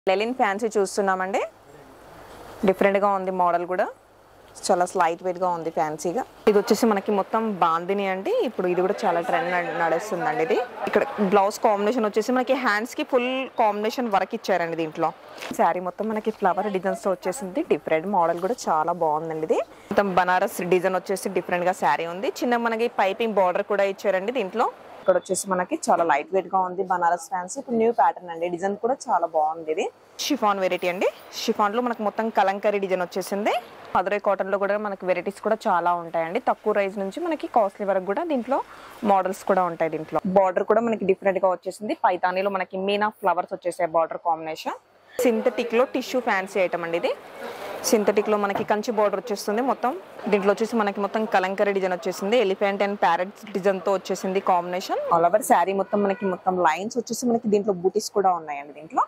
లెలిన్ fancy చూస్తున్నామండి డిఫరెంట్గా ఉంది మోడల్ కూడా చాలా లైట్ వెయిట్గా ఉంది ఫ్యాన్సీగా ఇది వచ్చేసి మనకి మొత్తం బాందిని అండి ఇప్పుడు ఇది కూడా చాలా ట్రెండ్ నడుస్తుందండి ఇది ఇక్కడ బ్లౌజ్ కాంబినేషన్ వచ్చేసి మనకి హ్యాండ్స్కి ఫుల్ కాంబినేషన్ వర్క్ ఇచ్చారండి దీంట్లో శారీ మొత్తం మనకి ఫ్లవర్ డిజైన్స్తో వచ్చేసింది డిఫరెంట్ మోడల్ కూడా చాలా బాగుందండి ఇది మొత్తం బనారస్ డిజైన్ వచ్చేసి డిఫరెంట్గా శారీ ఉంది చిన్న మనకి పైపింగ్ బార్డర్ కూడా ఇచ్చారండి దీంట్లో ఇక్కడ వచ్చేసి మనకి చాలా లైట్ వెయిట్ గా ఉంది బనారస్ ఫ్యాన్సీ ఇప్పుడు న్యూ ప్యాటర్న్ అండి డిజైన్ కూడా చాలా బాగుంది ఇది షిఫాన్ వెరైటీ అండి షిఫాన్ లో మనకు మొత్తం కలంకరీ డిజైన్ వచ్చేసింది మధురై కాటన్ లో కూడా మనకి వెరైటీస్ కూడా చాలా ఉంటాయండి తక్కువ ప్రైస్ నుంచి మనకి కాస్ట్లీ వరకు కూడా దీంట్లో మోడల్స్ కూడా ఉంటాయి దీంట్లో బార్డర్ కూడా మనకి డిఫరెంట్ గా వచ్చేసింది పైతానీలో మనకి మీనా ఫ్లవర్స్ వచ్చేసాయి బార్డర్ కాంబినేషన్ సింథటిక్ లో టిష్యూ ఫ్యాన్సీ ఐటమ్ అండి ఇది సింథటిక్ లో మనకి కంచి బార్డర్ వచ్చేస్తుంది మొత్తం దీంట్లో వచ్చేసి మనకి మొత్తం కలంకరీ డిజైన్ వచ్చేసింది ఎలిఫెంట్ అండ్ ప్యారెట్ డిజైన్ తో వచ్చేసింది కాంబినేషన్ ఆల్ ఓవర్ శారీ మొత్తం మనకి మొత్తం లైన్స్ వచ్చేసి మనకి దీంట్లో బూటీస్ కూడా ఉన్నాయండి దీంట్లో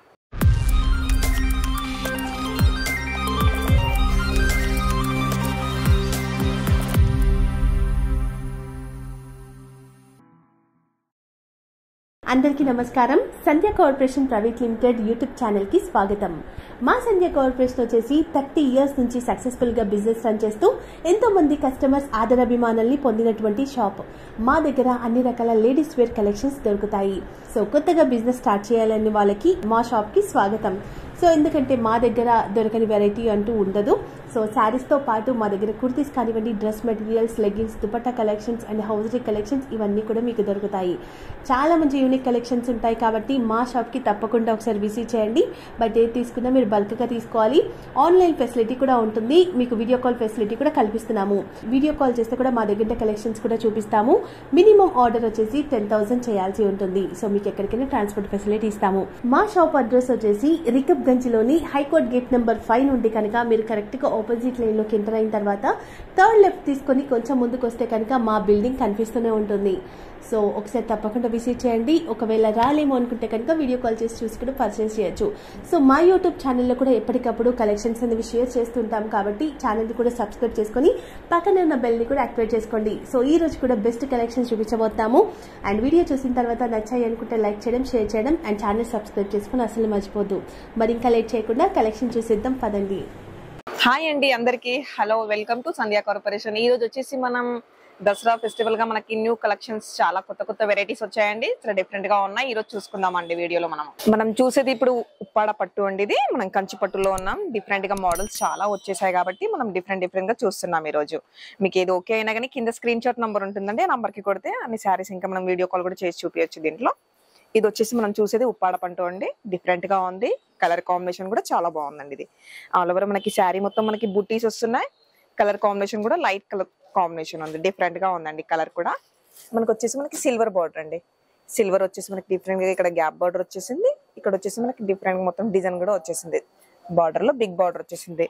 అందరికీ నమస్కారం Sandhya corporation private limited YouTube channel కి స్వాగతం మా సంధ్య కార్పొరేషన్ వచ్చేసి థర్టీ ఇయర్స్ నుంచి సక్సెస్ఫుల్ గా బిజినెస్ రన్ చేస్తూ ఎంతో మంది కస్టమర్స్ ఆదరాభిమానాల్ని పొందినటువంటి షాప్ మా దగ్గర అన్ని రకాల లేడీస్ వేర్ కలెక్షన్స్ దొరుకుతాయి సో కొత్తగా బిజినెస్ స్టార్ట్ చేయాలని వాళ్ళకి మా షాప్ కి స్వాగతం సో ఎందుకంటే మా దగ్గర దొరకని వెరైటీ అంటూ ఉండదు సో శారీస్తో పాటు మా దగ్గర కుర్తీస్ కానివ్వండి dress materials leggings dupatta collections and hosiery collections ఇవన్నీ కూడా మీకు దొరుకుతాయి చాలా మంచి యూనిక్ కలెక్షన్స్ ఉంటాయి కాబట్టి మా షాప్కి తప్పకుండా ఒకసారి విజిట్ చేయండి బట్ ఏది తీసుకున్నా మీరు బల్క్గా తీసుకోవాలి ఆన్లైన్ ఫెసిలిటీ కూడా ఉంటుంది మీకు వీడియో కాల్ ఫెసిలిటీ కూడా కల్పిస్తున్నాము వీడియో కాల్ చేస్తే కూడా మా దగ్గర కలెక్షన్స్ కూడా చూపిస్తాము మినిమం ఆర్డర్ వచ్చేసి టెన్ థౌసండ్ చేయాల్సి ఉంటుంది సో మీకు ఎక్కడికైనా ట్రాన్స్పోర్ట్ ఫెసిలిటీ ఇస్తాము మా షాప్ అడ్రస్ వచ్చేసి రికబ్ గంజ్లోని హైకోర్ట్ గేట్ నెంబర్ ఫైవ్ నుండి కనుక మీరు కరెక్ట్గా ఆపోజిట్ లైన్లోకి ఎంటర్ అయిన తర్వాత థర్డ్ లెఫ్ట్ తీసుకొని కొంచెం ముందుకు వస్తే కనుక మా బిల్డింగ్ కనిపిస్తూనే ఉంటుంది సో ఒకసారి తప్పకుండా విజిట్ చేయండి ఒకవేళ రాలేమో అనుకుంటే కనుక వీడియో కాల్ చేసి చూసి కూడా పర్చేస్ చేయొచ్చు సో మా యూట్యూబ్ ఛానల్లో కూడా ఎప్పటికప్పుడు కలెక్షన్స్ అనేవి షేర్ చేస్తుంటాం కాబట్టి ఛానల్ని కూడా సబ్స్క్రైబ్ చేసుకొని పక్కనే ఉన్న బెల్ని కూడా యాక్టివేట్ చేసుకోండి సో ఈ రోజు కూడా బెస్ట్ కలెక్షన్స్ చూపించబోతాము అండ్ వీడియో చూసిన తర్వాత నచ్చాయి అనుకుంటే లైక్ చేయడం షేర్ చేయడం అండ్ ఛానల్ సబ్స్క్రైబ్ చేసుకుని అసలు మర్చిపోద్దు మరి ఇంకా లేట్ చేయకుండా కలెక్షన్ చూసేద్దాం పదండి హాయ్ అండి అందరికి hello welcome to Sandhya corporation ఈ రోజు వచ్చేసి మనం దసరా ఫెస్టివల్ గా మనకి న్యూ కలెక్షన్స్ చాలా కొత్త కొత్త వెరైటీస్ వచ్చాయండి చాలా డిఫరెంట్ గా ఉన్నాయి ఈ రోజు చూసుకుందాం అండి వీడియోలో మనం మనం చూసేది ఇప్పుడు ఉప్పాడ పట్టు అండి ఇది మనం కంచి పట్టులో ఉన్నాం డిఫరెంట్ గా మోడల్స్ చాలా వచ్చేసాయి కాబట్టి మనం డిఫరెంట్ డిఫరెంట్ గా చూస్తున్నాం ఈ రోజు మీకు ఏది ఓకే అయినా కానీ కింద స్క్రీన్ షాట్ నంబర్ ఉంటుందండి ఆ నంబర్ కి కొడితే అన్ని శారీస్ ఇంకా మనం వీడియో కాల్ కూడా చేసి చూపించచ్చు దీంట్లో ఇది వచ్చేసి మనం చూసేది ఉప్పాడ పంట అండి డిఫరెంట్ గా ఉంది కలర్ కాంబినేషన్ కూడా చాలా బాగుందండి ఇది ఆల్ ఓవర్ మనకి శారీ మొత్తం మనకి బుట్టీస్ వస్తున్నాయి కలర్ కాంబినేషన్ కూడా లైట్ కలర్ కాంబినేషన్ ఉంది డిఫరెంట్ గా ఉందండి కలర్ కూడా మనకు వచ్చేసి మనకి సిల్వర్ బార్డర్ అండి సిల్వర్ వచ్చేసి మనకి డిఫరెంట్ గా ఇక్కడ గ్యాప్ బార్డర్ వచ్చేసింది ఇక్కడ వచ్చేసి మనకి డిఫరెంట్ మొత్తం డిజైన్ కూడా వచ్చేసింది బార్డర్ లో బిగ్ బార్డర్ వచ్చేసింది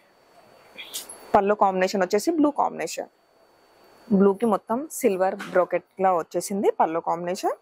పళ్ళు కాంబినేషన్ వచ్చేసి బ్లూ కాంబినేషన్ బ్లూ కి మొత్తం సిల్వర్ బ్రోకెట్ లా వచ్చేసింది పళ్ళు combination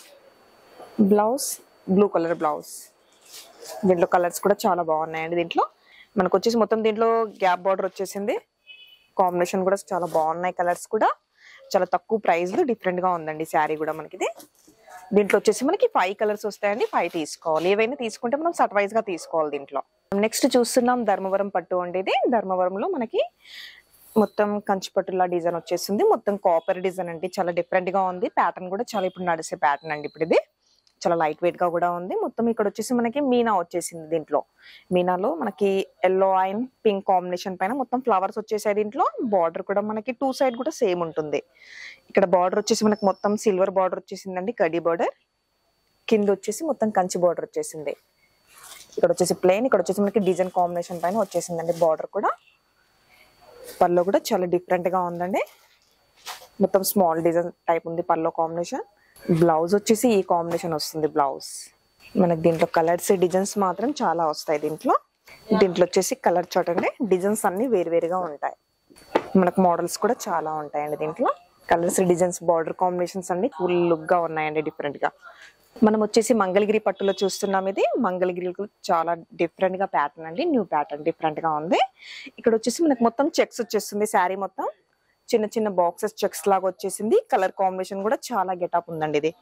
blouse blue colour blouse దీంట్లో కలర్స్ కూడా చాలా బాగున్నాయండి దీంట్లో మనకు వచ్చేసి మొత్తం దీంట్లో గ్యాప్ బార్డర్ వచ్చేసింది కాంబినేషన్ కూడా చాలా బాగున్నాయి కలర్స్ కూడా చాలా తక్కువ ప్రైస్ లో డిఫరెంట్ గా ఉందండి శారీ కూడా మనకి ఇది దీంట్లో వచ్చేసి మనకి ఫైవ్ కలర్స్ వస్తాయండి ఫైవ్ తీసుకోవాలి ఏవైనా తీసుకుంటే మనం సట్ వైజ్ గా తీసుకోవాలి దీంట్లో నెక్స్ట్ చూస్తున్నాం ధర్మవరం పట్టు అండి ఇది ధర్మవరంలో మనకి మొత్తం కంచి పట్టులా డిజైన్ వచ్చేసింది మొత్తం కాపర్ డిజైన్ అండి చాలా డిఫరెంట్ గా ఉంది ప్యాటర్న్ కూడా చాలా ఇప్పుడు నడిసే ప్యాటర్న్ అండి ఇప్పుడు ఇది చాలా లైట్ వెయిట్ గా కూడా ఉంది మొత్తం ఇక్కడ వచ్చేసి మనకి మీనా వచ్చేసింది దీంట్లో మీనాలో మనకి ఎల్లో అండ్ పింక్ కాంబినేషన్ పైన మొత్తం ఫ్లవర్స్ వచ్చేసాయి దీంట్లో బార్డర్ కూడా మనకి టూ సైడ్ కూడా సేమ్ ఉంటుంది ఇక్కడ బార్డర్ వచ్చేసి మనకి మొత్తం సిల్వర్ బార్డర్ వచ్చేసిందండి కడి బార్డర్ కింద వచ్చేసి మొత్తం కంచి బార్డర్ వచ్చేసింది ఇక్కడ వచ్చేసి ప్లెయిన్ ఇక్కడ వచ్చేసి మనకి డిజైన్ కాంబినేషన్ పైన వచ్చేసిందండి బార్డర్ కూడా పల్లో కూడా చాలా డిఫరెంట్ గా ఉందండి మొత్తం స్మాల్ డిజైన్ టైప్ ఉంది పల్లో కాంబినేషన్ బ్లౌజ్ వచ్చేసి ఈ కాంబినేషన్ వస్తుంది బ్లౌజ్ మనకి దీంట్లో కలర్స్ డిజైన్స్ మాత్రం చాలా వస్తాయి దీంట్లో దీంట్లో వచ్చేసి కలర్ చూడండి డిజైన్స్ అన్ని వేరువేరుగా ఉంటాయి మనకు మోడల్స్ కూడా చాలా ఉంటాయండి దీంట్లో కలర్స్ డిజైన్స్ బార్డర్ కాంబినేషన్స్ అన్ని ఫుల్ లుక్ గా ఉన్నాయండి డిఫరెంట్ గా మనం వచ్చేసి మంగళగిరి పట్టులో చూస్తున్నాం ఇది మంగళగిరి చాలా డిఫరెంట్ గా ప్యాటర్న్ అండి న్యూ ప్యాటర్న్ డిఫరెంట్ గా ఉంది ఇక్కడ వచ్చేసి మనకి మొత్తం చెక్స్ వచ్చేస్తుంది శారీ మొత్తం చిన్న చిన్న బాక్సెస్ చెక్స్ లాగా వచ్చేసింది కలర్ కాంబినేషన్ కూడా చాలా గెటప్ ఉందండి ఇది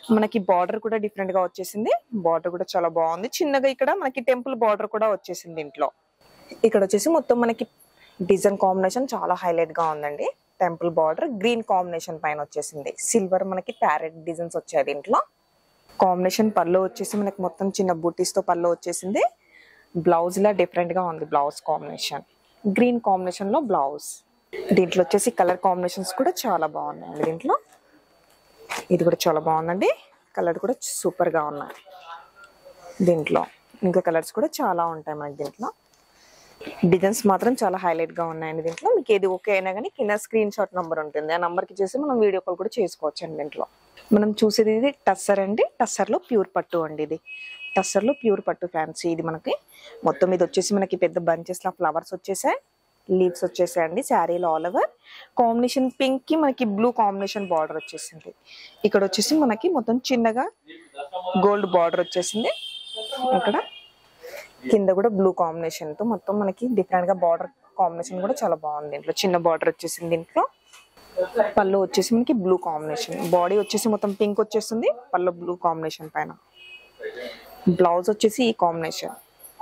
మనకి బార్డర్ కూడా డిఫరెంట్ గా వచ్చేసింది బార్డర్ కూడా చాలా బాగుంది చిన్నగా ఇక్కడ మనకి టెంపుల్ బార్డర్ కూడా వచ్చేసింది ఇంట్లో ఇక్కడ వచ్చేసి మొత్తం మనకి డిజైన్ కాంబినేషన్ చాలా హైలైట్ గా ఉందండి టెంపుల్ బార్డర్ గ్రీన్ కాంబినేషన్ పైన వచ్చేసింది సిల్వర్ మనకి ప్యారెట్ డిజైన్స్ వచ్చాయి దీంట్లో కాంబినేషన్ పళ్ళు వచ్చేసి మనకి మొత్తం చిన్న బూటీస్ తో పళ్ళు వచ్చేసింది బ్లౌజ్ లా డిఫరెంట్ గా ఉంది బ్లౌజ్ కాంబినేషన్ గ్రీన్ కాంబినేషన్ లో బ్లౌజ్ దీంట్లో వచ్చేసి కలర్ కాంబినేషన్స్ కూడా చాలా బాగున్నాయండి దీంట్లో ఇది కూడా చాలా బాగుందండి కలర్ కూడా సూపర్ గా ఉన్నాయి దీంట్లో ఇంకా కలర్స్ కూడా చాలా ఉంటాయి మనకి దీంట్లో డిజైన్స్ మాత్రం చాలా హైలైట్ గా ఉన్నాయండి దీంట్లో మీకు ఏది ఓకే అయినా కానీ కింద స్క్రీన్ షాట్ నంబర్ ఉంటుంది ఆ నంబర్ కి చేసి మనం వీడియో కాల్ కూడా చేసుకోవచ్చు అండి దీంట్లో మనం చూసేది ఇది టస్సర్ అండి టస్సర్ లో ప్యూర్ పట్టు అండి ఇది టస్సర్ లో ప్యూర్ పట్టు ఫ్యాన్సీ ఇది మనకి మొత్తం ఇది వచ్చేసి మనకి పెద్ద బంచెస్ లా ఫ్లవర్స్ వచ్చేసాయి లీవ్స్ వచ్చేసాయండి శారీలో ఆల్ ఓవర్ కాంబినేషన్ పింక్ కి మనకి బ్లూ కాంబినేషన్ బార్డర్ వచ్చేసింది ఇక్కడ వచ్చేసి మనకి మొత్తం చిన్నగా గోల్డ్ బార్డర్ వచ్చేసింది ఇక్కడ కింద కూడా బ్లూ కాంబినేషన్ తో మొత్తం మనకి డిఫరెంట్ గా బార్డర్ కాంబినేషన్ కూడా చాలా బాగుంది దీంట్లో చిన్న బార్డర్ వచ్చేసింది దీంట్లో పళ్ళు వచ్చేసి మనకి బ్లూ కాంబినేషన్ బాడీ వచ్చేసి మొత్తం పింక్ వచ్చేస్తుంది పళ్ళు బ్లూ కాంబినేషన్ పైన బ్లౌజ్ వచ్చేసి ఈ కాంబినేషన్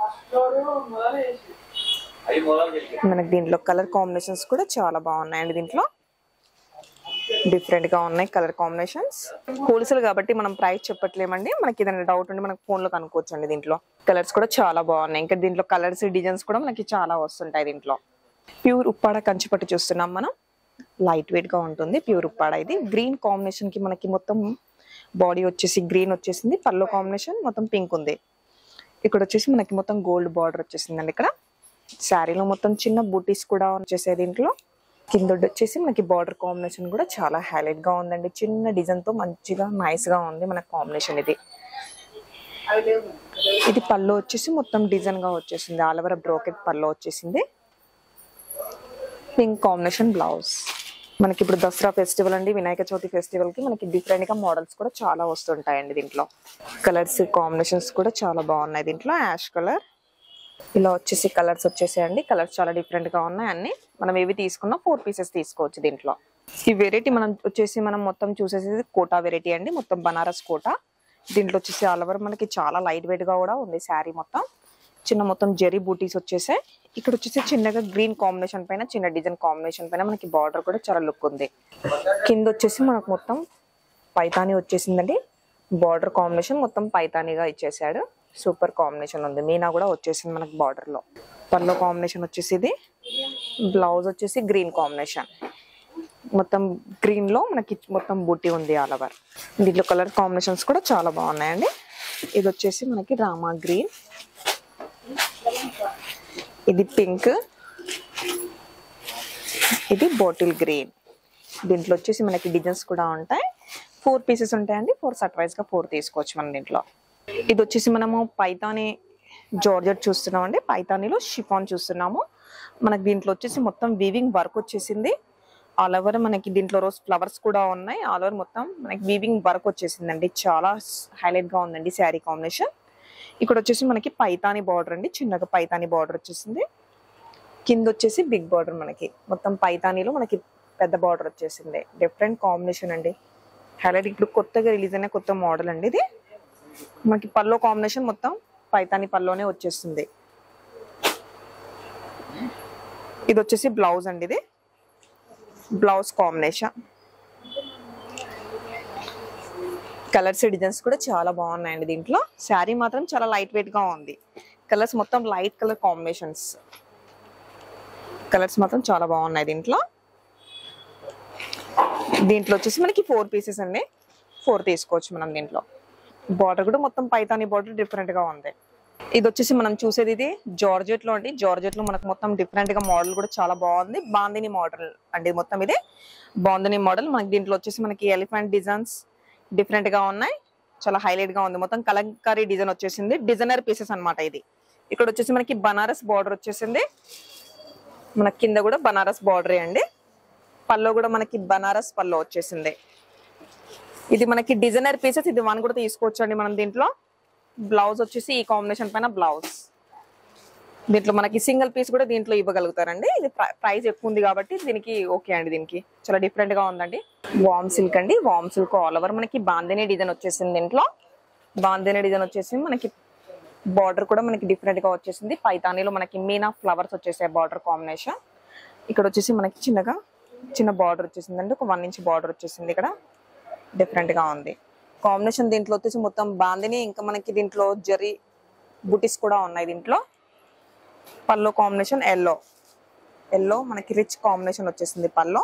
మనకి దీంట్లో కలర్ కాంబినేషన్స్ కూడా చాలా బాగున్నాయండి దీంట్లో డిఫరెంట్ గా ఉన్నాయి కలర్ కాంబినేషన్స్ హోల్సేల్ కాబట్టి మనం ప్రైస్ చెప్పట్లేమండి మనకి ఏదైనా డౌట్ ఉంటే మనకి ఫోన్ లో కనుక్కోవచ్చు అండి దీంట్లో కలర్స్ కూడా చాలా బాగున్నాయి ఇంకా దీంట్లో కలర్స్ డిజైన్స్ కూడా మనకి చాలా వస్తుంటాయి దీంట్లో ప్యూర్ ఉప్పాడ కంచిపట్టు చూస్తున్నాం మనం లైట్ వెయిట్ గా ఉంటుంది ప్యూర్ ఉప్పాడ ఇది గ్రీన్ కాంబినేషన్ కి మనకి మొత్తం బాడీ వచ్చేసి గ్రీన్ వచ్చేసింది పల్లో కాంబినేషన్ మొత్తం పింక్ ఉంది ఇక్కడ వచ్చేసి మనకి మొత్తం గోల్డ్ బార్డర్ వచ్చేసిందండి ఇక్కడ శారీలో మొత్తం చిన్న బూటీస్ కూడా వచ్చేసాయి దీంట్లో కింద వచ్చేసి మనకి బార్డర్ కాంబినేషన్ కూడా చాలా హైలైట్ గా ఉందండి చిన్న డిజైన్ తో మంచిగా నైస్ గా ఉంది మన కాంబినేషన్ ఇది ఇది పళ్ళు వచ్చేసి మొత్తం డిజైన్ గా వచ్చేసింది ఆల్ ఓవర్ బ్రోకెట్ పళ్ళు వచ్చేసింది పింక్ కాంబినేషన్ బ్లౌజ్ మనకి ఇప్పుడు దసరా ఫెస్టివల్ అండి వినాయక చవితి ఫెస్టివల్ కి మనకి డిఫరెంట్ గా మోడల్స్ కూడా చాలా వస్తుంటాయండి దీంట్లో కలర్స్ కాంబినేషన్స్ కూడా చాలా బాగున్నాయి దీంట్లో యాష్ కలర్ ఇలా వచ్చేసి కలర్స్ వచ్చేసాయండి కలర్స్ చాలా డిఫరెంట్ గా ఉన్నాయి అన్ని మనం ఏవి తీసుకున్నా ఫోర్ పీసెస్ తీసుకోవచ్చు దీంట్లో ఈ వెరైటీ మనం వచ్చేసి మనం మొత్తం చూసేసి కోటా వెరైటీ అండి మొత్తం బనారస్ కోటా దీంట్లో వచ్చేసి ఆల్ ఓవర్ మనకి చాలా లైట్ వెయిట్ గా కూడా ఉంది శారీ మొత్తం చిన్న మొత్తం జెరీ బూటీస్ వచ్చేసాయి ఇక్కడ వచ్చేసి చిన్నగా గ్రీన్ కాంబినేషన్ పైన చిన్న డిజైన్ కాంబినేషన్ పైన మనకి బార్డర్ కూడా చాలా లుక్ ఉంది కింద వచ్చేసి మనకు మొత్తం పైతాని వచ్చేసిందండి బార్డర్ కాంబినేషన్ మొత్తం పైతానిగా ఇచ్చేసాడు సూపర్ కాంబినేషన్ ఉంది మీనా కూడా వచ్చేసింది మనకి బార్డర్ లో పల్లో కాంబినేషన్ వచ్చేసి ఇది బ్లౌజ్ వచ్చేసి గ్రీన్ కాంబినేషన్ మొత్తం గ్రీన్ లో మనకి మొత్తం బూటీ ఉంది ఆల్ ఓవర్ దీంట్లో కలర్ కాంబినేషన్స్ కూడా చాలా బాగున్నాయండి ఇది వచ్చేసి మనకి రామా గ్రీన్ ఇది పింక్ ఇది బాటిల్ గ్రీన్ దీంట్లో వచ్చేసి మనకి డిజైన్స్ కూడా ఉంటాయి ఫోర్ పీసెస్ ఉంటాయండి ఫోర్ సట్ వైజ్ గా ఫోర్ తీసుకోవచ్చు మనం దీంట్లో ఇది వచ్చేసి మనము పైతాని జార్జెట్ చూస్తున్నాం అండి పైతానీలో షిఫాన్ చూస్తున్నాము మనకి దీంట్లో వచ్చేసి మొత్తం వీవింగ్ వర్క్ వచ్చేసింది ఆల్ ఓవర్ మనకి దీంట్లో రోజ్ ఫ్లవర్స్ కూడా ఉన్నాయి ఆల్ ఓవర్ మొత్తం మనకి వీవింగ్ వర్క్ వచ్చేసిందండి చాలా హైలైట్ గా ఉందండి శారీ కాంబినేషన్ ఇక్కడ వచ్చేసి మనకి పైతాని బార్డర్ అండి చిన్నగా పైతాని బార్డర్ వచ్చేసింది కింద వచ్చేసి బిగ్ బార్డర్ మనకి మొత్తం పైతానీలో మనకి పెద్ద బార్డర్ వచ్చేసింది డిఫరెంట్ కాంబినేషన్ అండి హైలైట్ ఇప్పుడు కొత్తగా రిలీజ్ అయిన కొత్త మోడల్ అండి ఇది మనకి పల్లో కాంబినేషన్ మొత్తం పైతాని పల్లోనే వచ్చేస్తుంది ఇది వచ్చేసి బ్లౌజ్ అండి ఇది బ్లౌజ్ కాంబినేషన్ కలర్స్ డిజైన్స్ కూడా చాలా బాగున్నాయండి దీంట్లో శారీ మాత్రం చాలా లైట్ వెయిట్ గా ఉంది కలర్స్ మొత్తం లైట్ కలర్ కాంబినేషన్స్ కలర్స్ మాత్రం చాలా బాగున్నాయి దీంట్లో దీంట్లో వచ్చేసి మనకి ఫోర్ పీసెస్ అండి ఫోర్ తీసుకోవచ్చు మనం దీంట్లో బార్డర్ కూడా మొత్తం పైతాని బార్డర్ డిఫరెంట్ గా ఉంది ఇది వచ్చేసి మనం చూసేది ఇది జార్జెట్ లో అండి జార్జెట్ లో మనకు మొత్తం డిఫరెంట్ గా మోడల్ కూడా చాలా బాగుంది బాందిని మోడల్ అండి మొత్తం ఇది బాందిని మోడల్ మనకి దీంట్లో వచ్చేసి మనకి ఎలిఫెంట్ డిజైన్స్ డిఫరెంట్ గా ఉన్నాయి చాలా హైలైట్ గా ఉంది మొత్తం కలంకారీ డిజైన్ వచ్చేసింది డిజైనర్ పీసెస్ అన్నమాట ఇది ఇక్కడ వచ్చేసి మనకి బనారస్ బార్డర్ వచ్చేసింది మన కింద కూడా బనారస్ బార్డరే అండి పల్లో కూడా మనకి బనారస్ పల్లో వచ్చేసింది ఇది మనకి డిజైనర్ పీసెస్ ఇది వన్ కూడా తీసుకోవచ్చు అండి మనం దీంట్లో బ్లౌజ్ వచ్చేసి ఈ కాంబినేషన్ పైన బ్లౌజ్ దీంట్లో మనకి సింగిల్ పీస్ కూడా దీంట్లో ఇవ్వగలుగుతారండి ఇది ప్ర- ప్రైస్ ఎక్కువ ఉంది కాబట్టి దీనికి ఓకే అండి దీనికి చాలా డిఫరెంట్ గా ఉందండి వామ్ సిల్క్ అండి వామ్ సిల్క్ ఆల్ ఓవర్ మనకి బాందిని డిజైన్ వచ్చేసింది దీంట్లో బాందిని డిజైన్ వచ్చేసి మనకి బార్డర్ కూడా మనకి డిఫరెంట్ గా వచ్చేసింది పైతానీలో మనకి మీనా ఫ్లవర్స్ వచ్చేసాయి బార్డర్ కాంబినేషన్ ఇక్కడ వచ్చేసి మనకి చిన్నగా చిన్న బార్డర్ వచ్చేసిందండి ఒక వన్ ఇంచ్ బార్డర్ వచ్చేసింది ఇక్కడ డిఫరెంట్ గా ఉంది కాంబినేషన్ దీంట్లో వచ్చేసి మొత్తం బాందిని ఇంకా మనకి దీంట్లో జరీ బుటీస్ కూడా ఉన్నాయి దీంట్లో పల్లో కాంబినేషన్ ఎల్లో ఎల్లో మనకి రిచ్ కాంబినేషన్ వచ్చేసింది పల్లో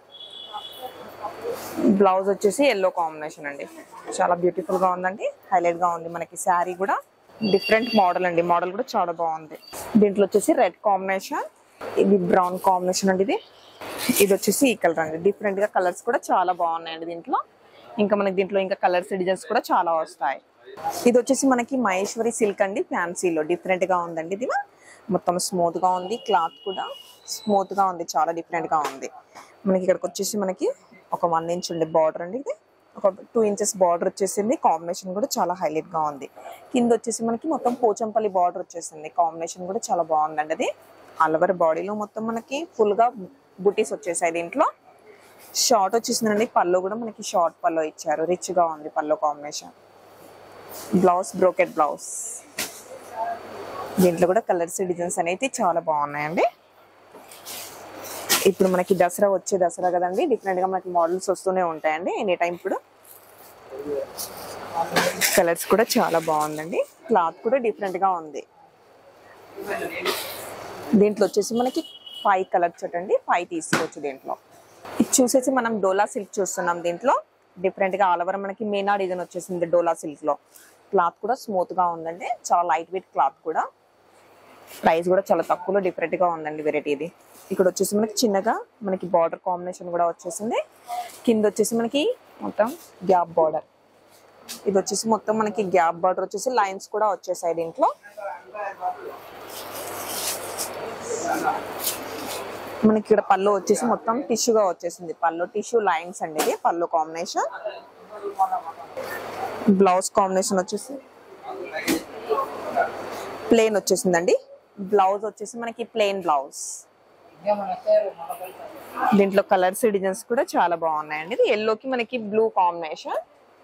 బ్లౌజ్ వచ్చేసి ఎల్లో కాంబినేషన్ అండి చాలా బ్యూటిఫుల్ గా ఉందండి హైలైట్ గా ఉంది మనకి శారీ కూడా డిఫరెంట్ మోడల్ అండి మోడల్ కూడా చాలా బాగుంది దీంట్లో వచ్చేసి రెడ్ కాంబినేషన్ ఇది బ్రౌన్ కాంబినేషన్ అండి ఇది ఇది వచ్చేసి ఈ కలర్ అండి డిఫరెంట్ గా కలర్స్ కూడా చాలా బాగున్నాయండి దీంట్లో ఇంకా మనకి దీంట్లో ఇంకా కలర్స్ డిజైన్స్ కూడా చాలా వస్తాయి ఇది వచ్చేసి మనకి మహేశ్వరి సిల్క్ అండి ఫ్యాన్సీలో డిఫరెంట్ గా ఉందండి ఇది మొత్తం స్మూత్ గా ఉంది క్లాత్ కూడా స్మూత్ గా ఉంది చాలా డిఫరెంట్ గా ఉంది మనకి ఇక్కడికి వచ్చేసి మనకి ఒక వన్ ఇంచ్ ఉండే బార్డర్ అండి ఇది ఒక టూ ఇంచెస్ బార్డర్ వచ్చేసింది కాంబినేషన్ కూడా చాలా హైలైట్ గా ఉంది కింద వచ్చేసి మనకి మొత్తం పోచంపల్లి బార్డర్ వచ్చేసింది కాంబినేషన్ కూడా చాలా బాగుందండి అది అలవర్ బాడీలో మొత్తం మనకి ఫుల్ గా బుటీస్ వచ్చేసాయి దీంట్లో షార్ట్ వచ్చేసిందండి పళ్ళు కూడా మనకి షార్ట్ పళ్ళు ఇచ్చారు రిచ్ గా ఉంది పళ్ళు కాంబినేషన్ బ్లౌజ్ బ్రోకెట్ బ్లౌజ్ దీంట్లో కూడా కలర్స్ డిజైన్స్ అనేవి చాలా బాగున్నాయండి ఇప్పుడు మనకి దసరా వచ్చే దసరా కదండి డిఫరెంట్ గా మనకి మోడల్స్ వస్తూనే ఉంటాయండి ఎనీ టైం ఇప్పుడు కలర్స్ కూడా చాలా బాగుందండి క్లాత్ కూడా డిఫరెంట్ గా ఉంది దీంట్లో వచ్చేసి మనకి ఫైవ్ కలర్స్ చూడండి ఫైవ్ తీసుకోవచ్చు దీంట్లో ఇది చూసేసి మనం డోలా సిల్క్ చూస్తున్నాం దీంట్లో డిఫరెంట్ గా ఆల్ ఓవర్ మనకి మీనా డిజైన్ వచ్చేసింది డోలా సిల్క్ లో క్లాత్ కూడా స్మూత్ గా ఉందండి చాలా లైట్ వెయిట్ క్లాత్ కూడా ప్రైస్ కూడా చాలా తక్కువలో డిఫరెంట్ గా ఉందండి వెరైటీ ఇది ఇక్కడ వచ్చేసి మనకి చిన్నగా మనకి బార్డర్ కాంబినేషన్ కూడా వచ్చేసింది కింద వచ్చేసి మనకి మొత్తం గ్యాప్ బార్డర్ ఇది వచ్చేసి మొత్తం మనకి గ్యాప్ బార్డర్ వచ్చేసి లైన్స్ కూడా వచ్చేసాయి దీంట్లో మనకి ఇక్కడ పళ్ళు వచ్చేసి మొత్తం టిష్యూగా వచ్చేసింది పళ్ళు టిష్యూ లైన్స్ అండి ఇది పళ్ళు కాంబినేషన్ బ్లౌజ్ కాంబినేషన్ వచ్చేసి ప్లేన్ వచ్చేసిందండి బ్లౌజ్ వచ్చేసి మనకి ప్లేన్ బ్లౌజ్ దీంట్లో కలర్స్ డిజైన్స్ కూడా చాలా బాగున్నాయండి ఇది ఎల్లోకి మనకి బ్లూ కాంబినేషన్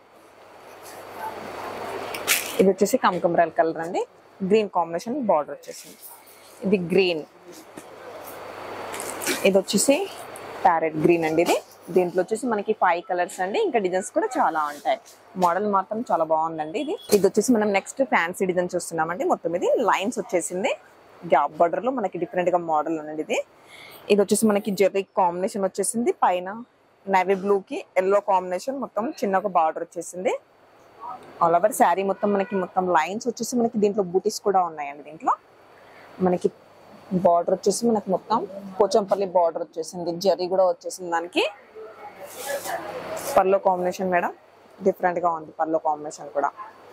ఇది వచ్చేసి కమకమరాల్ కలర్ అండి గ్రీన్ కాంబినేషన్ బార్డర్ వచ్చేసింది ఇది గ్రీన్ ఇది వచ్చేసి ప్యారెట్ గ్రీన్ అండి ఇది దీంట్లో వచ్చేసి మనకి ఫైవ్ కలర్స్ అండి ఇంకా డిజైన్స్ కూడా చాలా ఉంటాయి మోడల్ మాత్రం చాలా బాగుందండి ఇది ఇది వచ్చేసి మనం నెక్స్ట్ ఫ్యాన్సీ డిజైన్ చూస్తున్నామండి మొత్తం ఇది లైన్స్ వచ్చేసింది గ్యాప్ బార్డర్ లో మనకి డిఫరెంట్ గా మోడల్ ఉందండి ఇది ఇది వచ్చేసి మనకి జెర్రీ కాంబినేషన్ వచ్చేసింది పైన నేవీ బ్లూ కి ఎల్లో కాంబినేషన్ మొత్తం చిన్నగా బార్డర్ వచ్చేసింది ఆల్ ఓవర్ శారీ మొత్తం మనకి మొత్తం లైన్స్ వచ్చేసి మనకి దీంట్లో బూటీస్ కూడా ఉన్నాయండి దీంట్లో మనకి బార్డర్ వచ్చేసి మనకి మొత్తం పోచంపల్లి బార్డర్ వచ్చేసింది జరీ కూడా వచ్చేసింది దానికి పల్లో కాంబినేషన్ మేడం డిఫరెంట్ గా ఉంది పల్లో కాంబినేషన్ కూడా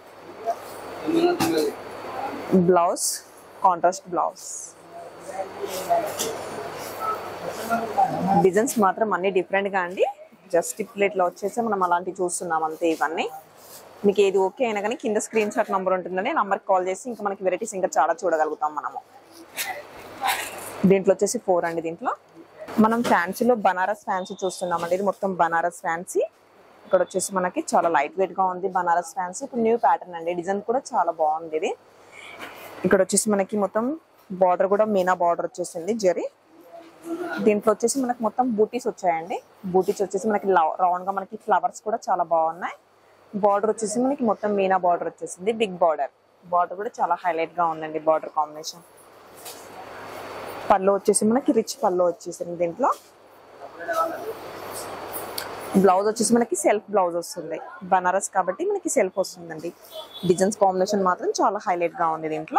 బ్లౌజ్ కాంట్రాస్ట్ బ్లౌజ్ డిజైన్స్ మాత్రం అన్ని డిఫరెంట్ గా అండి జస్ట్ ప్లేట్లో వచ్చేసి మనం అలాంటివి చూస్తున్నాం అంతే ఇవన్నీ మీకు ఏది ఓకే అయినా కానీ కింద స్క్రీన్ షాట్ నెంబర్ ఉంటుందండి నంబర్ కాల్ చేసి ఇంకా మనకి వెరైటీస్ ఇంకా చాలా చూడగలుగుతాం మనము దీంట్లో వచ్చేసి ఫోర్ అండి దీంట్లో మనం ఫ్యాన్సీలో బనారస్ ఫ్యాన్సీ చూస్తున్నామండి ఇది మొత్తం బనారస్ ఫ్యాన్సీ ఇక్కడ వచ్చేసి మనకి చాలా లైట్ వెయిట్ గా ఉంది బనారస్ ఫ్యాన్సీ ఇప్పుడు న్యూ ప్యాటర్న్ అండి డిజైన్ కూడా చాలా బాగుంది ఇది ఇక్కడ వచ్చేసి మనకి మొత్తం బార్డర్ కూడా మీనా బార్డర్ వచ్చేసింది జరీ దీంట్లో వచ్చేసి మనకి మొత్తం బూటీస్ వచ్చాయండి బూటీస్ వచ్చేసి మనకి రౌండ్ గా మనకి ఫ్లవర్స్ కూడా చాలా బాగున్నాయి బార్డర్ వచ్చేసి మనకి మొత్తం మీనా బార్డర్ వచ్చేసింది బిగ్ బార్డర్ బార్డర్ కూడా చాలా హైలైట్ గా ఉందండి బార్డర్ కాంబినేషన్ పళ్ళు వచ్చేసి మనకి రిచ్ పళ్ళు వచ్చేసింది దీంట్లో బ్లౌజ్ వచ్చేసి మనకి సెల్ఫ్ బ్లౌజ్ వస్తుంది బనారస్ కాబట్టి మనకి సెల్ఫ్ వస్తుందండి డిజైన్స్ కాంబినేషన్ మాత్రం చాలా హైలైట్ గా ఉంది దీంట్లో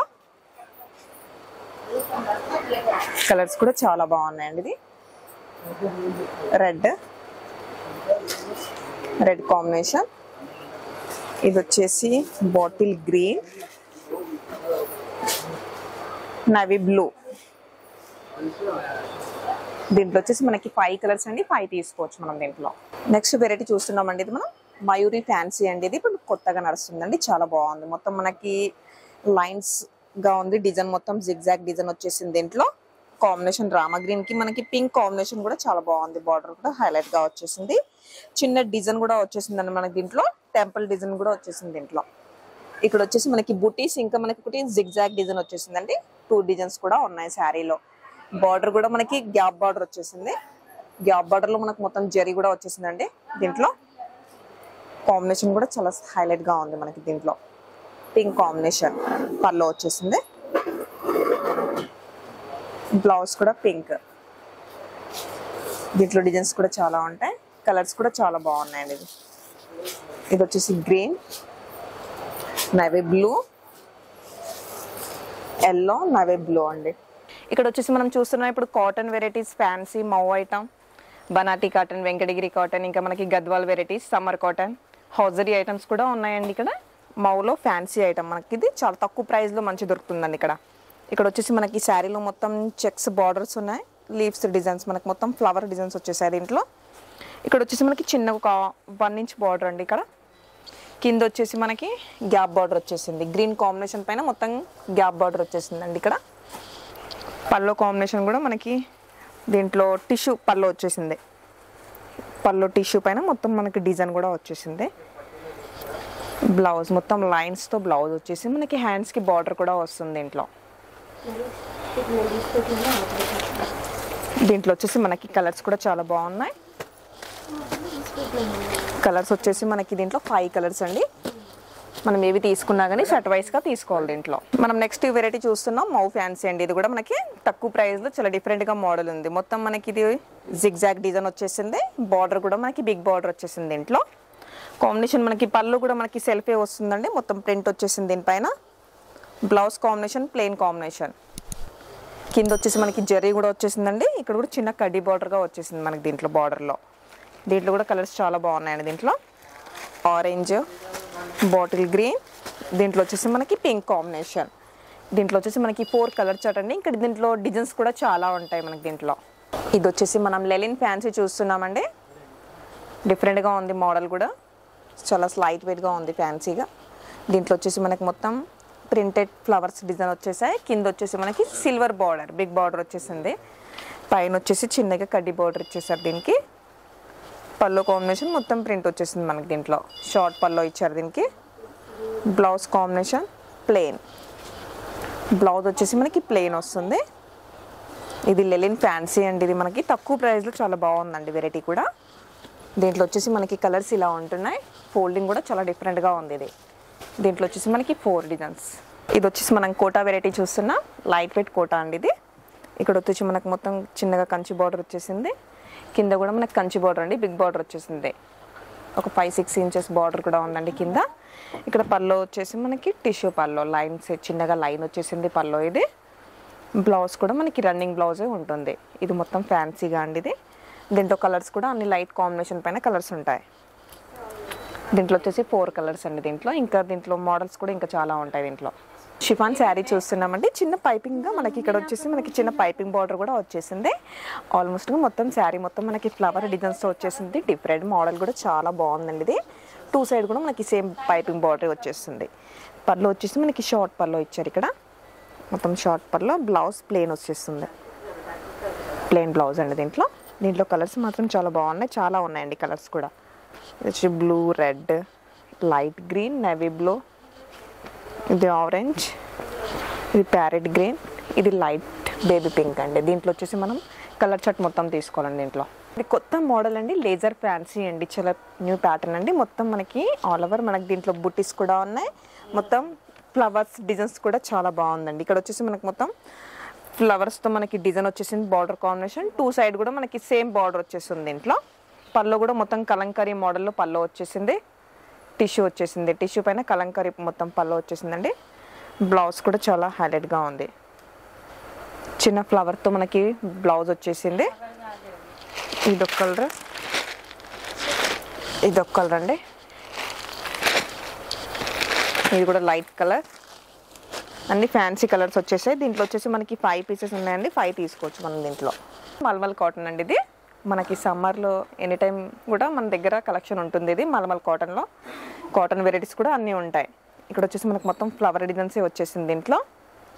కలర్స్ కూడా చాలా బాగున్నాయండి ఇది రెడ్ రెడ్ కాంబినేషన్ ఇది వచ్చేసి బాటిల్ గ్రీన్ నవీ బ్లూ దీంట్లో వచ్చేసి మనకి ఫైవ్ కలర్స్ అండి ఫైవ్ తీసుకోవచ్చు మనం దీంట్లో నెక్స్ట్ వెరైటీ చూస్తున్నామండి ఇది మనం మయూరి ఫ్యాన్సీ అండి ఇది ఇప్పుడు కొత్తగా నడుస్తుందండి చాలా బాగుంది మొత్తం మనకి లైన్స్ గా ఉంది డిజైన్ మొత్తం జిగ్జాగ్ డిజైన్ వచ్చేసింది దీంట్లో కాంబినేషన్ రామా గ్రీన్ కి మనకి పింక్ కాంబినేషన్ కూడా చాలా బాగుంది బార్డర్ కూడా హైలైట్ గా వచ్చేసింది చిన్న డిజైన్ కూడా వచ్చేసింది అండి మనకి దీంట్లో టెంపుల్ డిజైన్ కూడా వచ్చేసింది దీంట్లో ఇక్కడ వచ్చేసి మనకి బుటీస్ ఇంకా మనకి ఒకటి జిగ్జాగ్ డిజైన్ వచ్చేసిందండి టూ డిజైన్స్ కూడా ఉన్నాయి శారీలో బార్డర్ కూడా మనకి గ్యాప్ బార్డర్ వచ్చేసింది గ్యాప్ బార్డర్ లో మనకు మొత్తం జరీ కూడా వచ్చేసిందండి దీంట్లో కాంబినేషన్ కూడా చాలా హైలైట్ గా ఉంది మనకి దీంట్లో పింక్ కాంబినేషన్ పళ్ళు వచ్చేసింది బ్లౌజ్ కూడా పింక్ దీంట్లో డిజైన్స్ కూడా చాలా ఉంటాయి కలర్స్ కూడా చాలా బాగున్నాయండి ఇది ఇది వచ్చేసి green navy blue yellow navy blue అండి ఇక్కడ వచ్చేసి మనం చూస్తున్నాం ఇప్పుడు కాటన్ వెరైటీస్ ఫ్యాన్సీ మౌ ఐటమ్ బనాటీ కాటన్ వెంకటగిరి కాటన్ ఇంకా మనకి Gadwal varieties summer cotton hosiery items కూడా ఉన్నాయండి ఇక్కడ మౌలో ఫ్యాన్సీ ఐటమ్ మనకి ఇది చాలా తక్కువ ప్రైస్లో మంచి దొరుకుతుందండి ఇక్కడ ఇక్కడ వచ్చేసి మనకి శారీలో మొత్తం చెక్స్ బార్డర్స్ ఉన్నాయి లీవ్స్ డిజైన్స్ మనకి మొత్తం ఫ్లవర్ డిజైన్స్ వచ్చేసాయి దీంట్లో ఇక్కడ వచ్చేసి మనకి చిన్న ఒక వన్ ఇంచ్ బార్డర్ అండి ఇక్కడ కింద వచ్చేసి మనకి గ్యాప్ బార్డర్ వచ్చేసింది గ్రీన్ కాంబినేషన్ పైన మొత్తం గ్యాప్ బార్డర్ వచ్చేసిందండి ఇక్కడ పల్లో కాంబినేషన్ కూడా మనకి దీంట్లో టిష్యూ పళ్ళు వచ్చేసింది పళ్ళు టిష్యూ పైన మొత్తం మనకి డిజైన్ కూడా వచ్చేసింది బ్లౌజ్ మొత్తం లైన్స్తో బ్లౌజ్ వచ్చేసి మనకి హ్యాండ్స్కి బార్డర్ కూడా వస్తుంది దీంట్లో దీంట్లో వచ్చేసి మనకి కలర్స్ కూడా చాలా బాగున్నాయి కలర్స్ వచ్చేసి మనకి దీంట్లో ఫైవ్ కలర్స్ అండి మనం ఏవి తీసుకున్నా కానీ సెట్ వైస్గా తీసుకోవాలి దీంట్లో మనం నెక్స్ట్ వెరైటీ చూస్తున్నాం మౌ ఫ్యాన్సీ అండి ఇది కూడా మనకి తక్కువ ప్రైస్లో చాలా డిఫరెంట్గా మోడల్ ఉంది మొత్తం మనకి ఇది జిగ్జాగ్ డిజైన్ వచ్చేసింది బార్డర్ కూడా మనకి బిగ్ బార్డర్ వచ్చేసింది దీంట్లో కాంబినేషన్ మనకి పళ్ళు కూడా మనకి సెల్ఫే వస్తుందండి మొత్తం ప్రింట్ వచ్చేసింది దీనిపైన బ్లౌజ్ కాంబినేషన్ ప్లెయిన్ కాంబినేషన్ కింద వచ్చేసి మనకి జరీ కూడా వచ్చేసిందండి ఇక్కడ కూడా చిన్న కడ్డీ బార్డర్గా వచ్చేసింది మనకి దీంట్లో బార్డర్లో దీంట్లో కూడా కలర్స్ చాలా బాగున్నాయండి దీంట్లో ఆరెంజ్ బాటిల్ గ్రీన్ దీంట్లో వచ్చేసి మనకి పింక్ కాంబినేషన్ దీంట్లో వచ్చేసి మనకి ఫోర్ కలర్ చార్ట్ అండి ఇక్కడ దీంట్లో డిజైన్స్ కూడా చాలా ఉంటాయి మనకి దీంట్లో ఇది వచ్చేసి మనం లెలిన్ ఫ్యాన్సీ చూస్తున్నామండి డిఫరెంట్గా ఉంది మోడల్ కూడా చాలా లైట్ వెయిట్గా ఉంది ఫ్యాన్సీగా దీంట్లో వచ్చేసి మనకి మొత్తం ప్రింటెడ్ ఫ్లవర్స్ డిజైన్ వచ్చేసాయి కింద వచ్చేసి మనకి సిల్వర్ బార్డర్ బిగ్ బార్డర్ వచ్చేసింది పైన వచ్చేసి చిన్నగా కడ్డీ బార్డర్ ఇచ్చేసారు దీనికి పల్లో కాంబినేషన్ మొత్తం ప్రింట్ వచ్చేసింది మనకి దీంట్లో షార్ట్ పల్లో ఇచ్చారు దీనికి బ్లౌజ్ కాంబినేషన్ ప్లెయిన్ బ్లౌజ్ వచ్చేసి మనకి ప్లెయిన్ వస్తుంది ఇది లెలిన్ ఫ్యాన్సీ అండి ఇది మనకి తక్కువ ప్రైస్లో చాలా బాగుందండి వెరైటీ కూడా దీంట్లో వచ్చేసి మనకి కలర్స్ ఇలా ఉంటున్నాయి ఫోల్డింగ్ కూడా చాలా డిఫరెంట్గా ఉంది ఇది దీంట్లో వచ్చేసి మనకి ఫోర్ డిజైన్స్ ఇది వచ్చేసి మనం కోటా వెరైటీ చూస్తున్నాం లైట్ వెయిట్ కోటా అండి ఇది ఇక్కడ వచ్చేసి మనకు మొత్తం చిన్నగా కంచి బార్డర్ వచ్చేసింది కింద కూడా మనకి కంచి బార్డర్ అండి బిగ్ బార్డర్ వచ్చేసింది ఒక ఫైవ్ సిక్స్ ఇంచెస్ బార్డర్ కూడా ఉందండి కింద ఇక్కడ పల్లో వచ్చేసి మనకి టిష్యూ పల్లో లైన్స్ చిన్నగా లైన్ వచ్చేసింది పల్లో ఇది బ్లౌజ్ కూడా మనకి రన్నింగ్ బ్లౌజే ఉంటుంది ఇది మొత్తం ఫ్యాన్సీగా అండి ఇది దీంట్లో కలర్స్ కూడా అన్ని లైట్ కాంబినేషన్ పైన కలర్స్ ఉంటాయి దీంట్లో వచ్చేసి ఫోర్ కలర్స్ అండి దీంట్లో ఇంకా దీంట్లో మోడల్స్ కూడా ఇంకా చాలా ఉంటాయి దీంట్లో షిఫాన్ శారీ చూస్తున్నామండి చిన్న పైపింగ్గా మనకి ఇక్కడ వచ్చేసి మనకి చిన్న పైపింగ్ బార్డర్ కూడా వచ్చేసింది ఆల్మోస్ట్గా మొత్తం శారీ మొత్తం మనకి ఫ్లవర్ డిజైన్స్తో వచ్చేసింది డిఫరెంట్ మోడల్ కూడా చాలా బాగుందండి ఇది టూ సైడ్ కూడా మనకి సేమ్ పైపింగ్ బార్డర్ వచ్చేస్తుంది పళ్ళు వచ్చేసి మనకి షార్ట్ పళ్ళు ఇచ్చారు ఇక్కడ మొత్తం షార్ట్ పళ్ళు బ్లౌజ్ ప్లెయిన్ వచ్చేస్తుంది ప్లెయిన్ బ్లౌజ్ అండి దీంట్లో దీంట్లో కలర్స్ మాత్రం చాలా బాగున్నాయి చాలా ఉన్నాయండి కలర్స్ కూడా ఇది వచ్చి blue red light green navy blue ఇది ఆరెంజ్ ఇది ప్యారెట్ గ్రీన్ ఇది లైట్ బేబీ పింక్ అండి దీంట్లో వచ్చేసి మనం కలర్ చార్ట్ మొత్తం తీసుకోవాలండి దీంట్లో ఇది కొత్త మోడల్ అండి లేజర్ ఫ్యాన్సీ అండి చాలా న్యూ ప్యాటర్న్ అండి మొత్తం మనకి ఆల్ ఓవర్ మనకి దీంట్లో బుట్టీస్ కూడా ఉన్నాయి మొత్తం ఫ్లవర్స్ డిజైన్స్ కూడా చాలా బాగుందండి ఇక్కడ వచ్చేసి మనకి మొత్తం ఫ్లవర్స్తో మనకి డిజైన్ వచ్చేసింది బార్డర్ కాంబినేషన్ టూ సైడ్ కూడా మనకి సేమ్ బార్డర్ వచ్చేసింది దీంట్లో పళ్ళు కూడా మొత్తం కలంకారీ మోడల్లో పళ్ళు వచ్చేసింది టిష్యూ వచ్చేసింది టిష్యూ పైన కలంకారీ మొత్తం పళ్ళు వచ్చేసిందండి బ్లౌజ్ కూడా చాలా హైలైట్గా ఉంది చిన్న ఫ్లవర్తో మనకి బ్లౌజ్ వచ్చేసింది ఇదొక కలర్ ఇదొక కలర్ అండి ఇది కూడా లైట్ కలర్ అన్ని ఫ్యాన్సీ కలర్స్ వచ్చేసాయి దీంట్లో వచ్చేసి మనకి ఫైవ్ పీసెస్ ఉన్నాయండి ఫైవ్ తీసుకోవచ్చు మనం దీంట్లో మల్మల్ కాటన్ అండి ఇది మనకి సమ్మర్లో ఎనీ టైం కూడా మన దగ్గర కలెక్షన్ ఉంటుంది ఇది మల్మల్ కాటన్లో కాటన్ వెరైటీస్ కూడా అన్నీ ఉంటాయి ఇక్కడ వచ్చేసి మనకు మొత్తం ఫ్లవర్ డిజైన్సే వచ్చేసింది దీంట్లో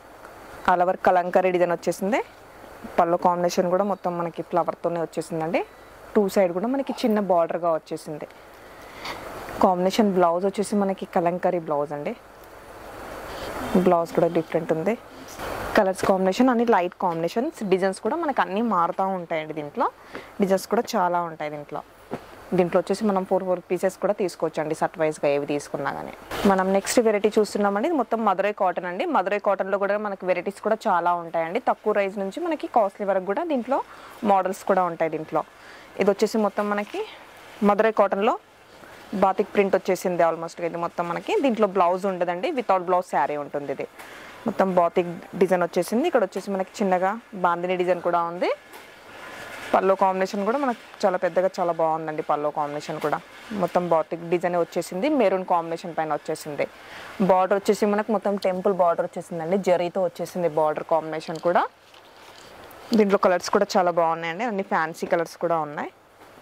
ఆల్ ఓవర్ కలంకరీ డిజైన్ వచ్చేసింది పళ్ళు కాంబినేషన్ కూడా మొత్తం మనకి ఫ్లవర్తోనే వచ్చేసిందండి టూ సైడ్ కూడా మనకి చిన్న బార్డర్గా వచ్చేసింది కాంబినేషన్ బ్లౌజ్ వచ్చేసి మనకి కలంకరీ బ్లౌజ్ అండి బ్లౌజ్ కూడా డిఫరెంట్ ఉంది కలర్స్ కాంబినేషన్ అన్ని లైట్ కాంబినేషన్స్ డిజైన్స్ కూడా మనకి అన్నీ మారుతూ ఉంటాయండి దీంట్లో డిజైన్స్ కూడా చాలా ఉంటాయి దీంట్లో దీంట్లో వచ్చేసి మనం ఫోర్ ఫోర్ పీసెస్ కూడా తీసుకోవచ్చు అండి సట్ వైజ్గా ఏవి తీసుకున్నా కానీ మనం నెక్స్ట్ వెరైటీ చూస్తున్నామండి ఇది మొత్తం మదురై కాటన్ అండి మదురై కాటన్లో కూడా మనకి వెరైటీస్ కూడా చాలా ఉంటాయండి తక్కువ ప్రైస్ నుంచి మనకి కాస్ట్లీ వరకు కూడా దీంట్లో మోడల్స్ కూడా ఉంటాయి దీంట్లో ఇది వచ్చేసి మొత్తం మనకి మదురై కాటన్లో బాతిక్ ప్రింట్ వచ్చేసింది ఆల్మోస్ట్ ఇది మొత్తం మనకి దీంట్లో బ్లౌజ్ ఉండదండి వితౌట్ బ్లౌజ్ శారీ ఉంటుంది ఇది మొత్తం బాతిక్ డిజైన్ వచ్చేసింది ఇక్కడ వచ్చేసి మనకి చిన్నగా బాందిని డిజైన్ కూడా ఉంది పల్లో కాంబినేషన్ కూడా మనకు చాలా పెద్దగా చాలా బాగుందండి పల్లో కాంబినేషన్ కూడా మొత్తం బాటిక్ డిజైన్ వచ్చేసింది మెరూన్ కాంబినేషన్ పైన వచ్చేసింది బార్డర్ వచ్చేసి మనకు మొత్తం టెంపుల్ బార్డర్ వచ్చేసిందండి జరీతో వచ్చేసింది బార్డర్ కాంబినేషన్ కూడా దీంట్లో కలర్స్ కూడా చాలా బాగున్నాయండి అన్ని ఫ్యాన్సీ కలర్స్ కూడా ఉన్నాయి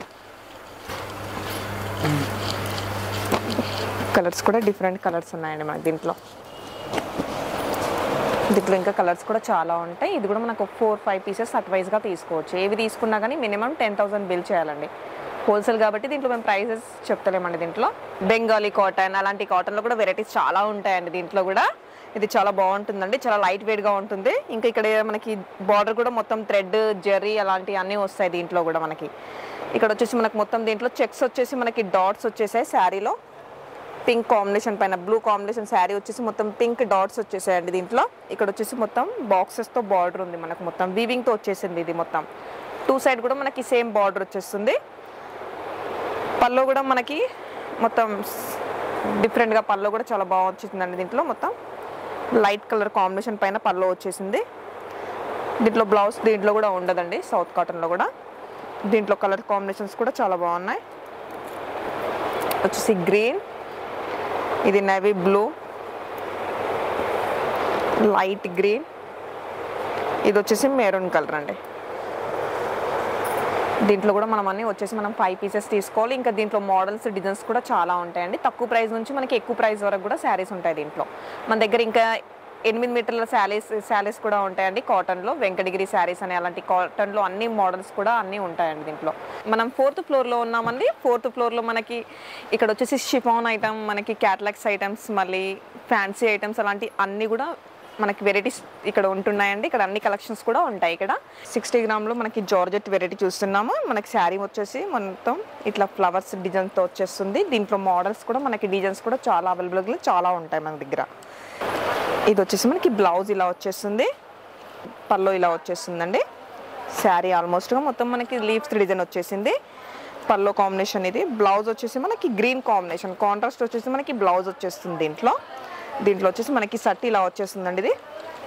కలర్స్ కూడా డిఫరెంట్ కలర్స్ ఉన్నాయండి మనకి దీంట్లో దీంట్లో ఇంకా కలర్స్ కూడా చాలా ఉంటాయి ఇది కూడా మనకు ఫోర్ ఫైవ్ పీసెస్ అడ్వైజ్గా తీసుకోవచ్చు ఏవి తీసుకున్నా కానీ మినిమం టెన్ థౌసండ్ బిల్ చేయాలండి హోల్సేల్ కాబట్టి దీంట్లో మేము ప్రైసెస్ చెప్తలేమండి దీంట్లో బెంగాలీ కాటన్ అలాంటి కాటన్లో కూడా వెరైటీస్ చాలా ఉంటాయండి దీంట్లో కూడా ఇది చాలా బాగుంటుందండి చాలా లైట్ వెయిట్గా ఉంటుంది ఇంకా ఇక్కడ మనకి బార్డర్ కూడా మొత్తం థ్రెడ్ జెర్రీ అలాంటివి అన్నీ వస్తాయి దీంట్లో కూడా మనకి ఇక్కడ వచ్చేసి మనకు మొత్తం దీంట్లో చెక్స్ వచ్చేసి మనకి డాట్స్ వచ్చేసాయి శారీలో పింక్ కాంబినేషన్ పైన బ్లూ కాంబినేషన్ శారీ వచ్చేసి మొత్తం పింక్ డాట్స్ వచ్చేసాయండి దీంట్లో ఇక్కడ వచ్చేసి మొత్తం బాక్సెస్తో బార్డర్ ఉంది మనకు మొత్తం వీవింగ్తో వచ్చేసింది ఇది మొత్తం టూ సైడ్ కూడా మనకి సేమ్ బార్డర్ వచ్చేస్తుంది పళ్ళు కూడా మనకి మొత్తం డిఫరెంట్గా పళ్ళు కూడా చాలా బాగా వచ్చేసిందండి దీంట్లో మొత్తం లైట్ కలర్ కాంబినేషన్ పైన పళ్ళు వచ్చేసింది దీంట్లో బ్లౌజ్ దీంట్లో కూడా ఉండదండి సౌత్ కాటన్లో కూడా దీంట్లో కలర్ కాంబినేషన్స్ కూడా చాలా బాగున్నాయి వచ్చేసి గ్రీన్ ఇది నేవీ బ్లూ లైట్ గ్రీన్ ఇది వచ్చేసి మెరూన్ కలర్ అండి దీంట్లో కూడా మనం అన్ని వచ్చేసి మనం ఫైవ్ పీసెస్ తీసుకోవాలి ఇంకా దీంట్లో మోడల్స్ డిజైన్స్ కూడా చాలా ఉంటాయండి తక్కువ ప్రైస్ నుంచి మనకి ఎక్కువ ప్రైస్ వరకు కూడా శారీస్ ఉంటాయి దీంట్లో మన దగ్గర ఇంకా ఎనిమిది మీటర్ల శారీస్ శారీస్ కూడా ఉంటాయండి కాటన్లో వెంకటగిరి శారీస్ అనే అలాంటి కాటన్లో అన్ని మోడల్స్ కూడా అన్నీ ఉంటాయండి దీంట్లో మనం ఫోర్త్ ఫ్లోర్లో ఉన్నామండి ఫోర్త్ ఫ్లోర్లో మనకి ఇక్కడ వచ్చేసి షిఫాన్ ఐటమ్ మనకి క్యాటలాగ్స్ ఐటమ్స్ మళ్ళీ ఫ్యాన్సీ ఐటమ్స్ అలాంటి అన్నీ కూడా మనకి వెరైటీస్ ఇక్కడ ఉంటున్నాయండి ఇక్కడ అన్ని కలెక్షన్స్ కూడా ఉంటాయి ఇక్కడ సిక్స్టీ గ్రామ్లో మనకి జార్జెట్ వెరైటీ చూస్తున్నాము మనకి శారీ వచ్చేసి మొత్తం ఇట్లా ఫ్లవర్స్ డిజైన్తో వచ్చేస్తుంది దీంట్లో మోడల్స్ కూడా మనకి డిజైన్స్ కూడా చాలా అవైలబుల్గా చాలా ఉంటాయి మన దగ్గర ఇది వచ్చేసి మనకి బ్లౌజ్ ఇలా వచ్చేస్తుంది పళ్ళు ఇలా వచ్చేస్తుందండి శారీ ఆల్మోస్ట్గా మొత్తం మనకి లీవ్స్ డిజైన్ వచ్చేసింది పల్లో కాంబినేషన్ ఇది బ్లౌజ్ వచ్చేసి మనకి గ్రీన్ కాంబినేషన్ కాంట్రాస్ట్ వచ్చేసి మనకి బ్లౌజ్ వచ్చేస్తుంది దీంట్లో దీంట్లో వచ్చేసి మనకి సట్ ఇలా వచ్చేస్తుందండి ఇది